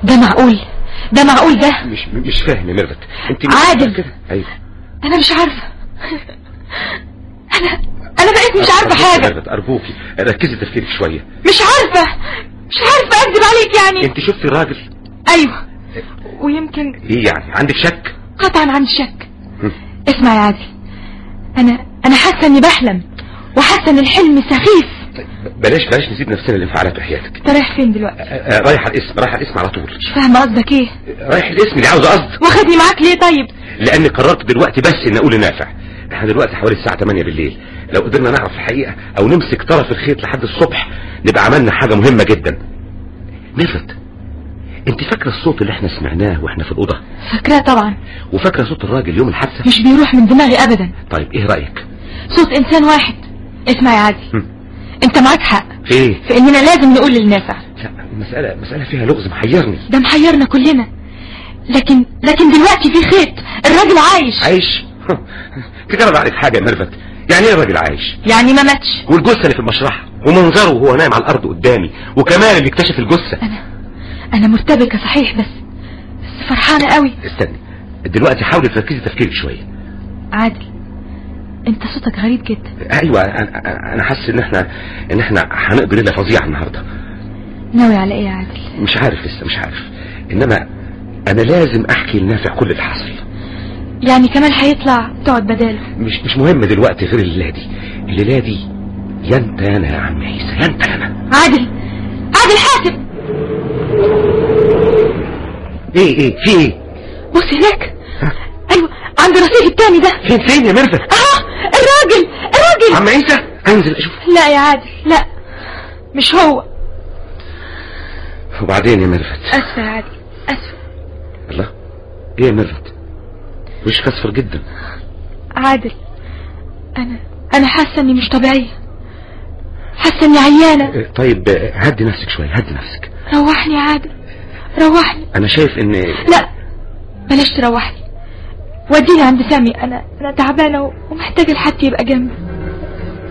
ده معقول ده معقول ده مش مش فاهم يا ميرفت انت مش عادل. كده ايوه انا مش عارفة انا انا بقيت مش عارفة أرجوك يا حاجة ميرفت ارجوكي ركزي تفكيرك شويه مش عارفة مش عارفة اكذب عليك يعني انت شفتي راجل ايوه ويمكن ايه يعني عندك شك قطعا عندي شك هم. اسمع يا عادل انا انا حاسة اني بحلم وحاسة ان الحلم سخيف طيب بلاش بلاش نسيب نفسنا الانفعالات وحياتك انت رايح فين دلوقتي آه، آه، رايح على الاسم رايح على الاسم على طول مش فاهمة قصدك ايه رايح الاسم اللي عاوز قصد واخدني معاك ليه طيب لاني قررت دلوقتي بس ان اقول لنافع احنا دلوقتي حوالي الساعة 8 بالليل لو قدرنا نعرف الحقيقة او نمسك طرف الخيط لحد الصبح نبقى عملنا حاجة مهمة جدا ميرفت انت فاكرة الصوت اللي احنا سمعناه واحنا في الأوضة فاكراه طبعا وفاكرة صوت الراجل يوم الحادثة مش بيروح من دماغي ابدا طيب ايه رأيك صوت انسان واحد اسمع يا عادل هم. انت معاك حق في ايه في اننا لازم نقول للنافع لا المسألة مسألة فيها لغز محيرني ده محيرنا كلنا لكن لكن دلوقتي في خيط الراجل عايش عايش تجرب عليك حاجة يا ميرفت يعني ايه الراجل عايش يعني ما ماتش والجثة اللي في المشرحة ومنظره وهو نايم على الأرض قدامي وكمان اللي اكتشف الجثة انا انا مرتبكه صحيح بس بس فرحانه قوي استني دلوقتي حاولي تركزي تفكيرك شوية عادل انت صوتك غريب جدا ايوه انا أنا- انا حاسس ان احنا ان احنا هنقضي ليله فظيعه النهارده ناوي على ايه يا عادل مش عارف لسه مش عارف انما انا لازم احكي لنافع كل اللي حصل يعني كمان هيطلع تقعد بداله مش مش مهم دلوقتي غير الليله دي الليله دي يا انت يا انا يا عم عيسى يا انت يا انا عادل عادل حاسب ايه ايه في ايه بص هناك ايوه عند الرصيف التاني ده فين فين يا ميرفت اه الراجل الراجل عم عيسى انزل اشوف لا يا عادل لا مش هو وبعدين يا ميرفت اسفه يا عادل اسفه الله ايه يا ميرفت وشك اصفر جدا عادل انا انا حاسه اني مش طبيعيه حاسه اني عيانه إيه، طيب آه، هدي نفسك شويه هدي نفسك روحني يا عادل روحني انا شايف ان لا بلاش تروحني وديني عند سامي انا انا تعبانه ومحتاجه لحد يبقى جنبي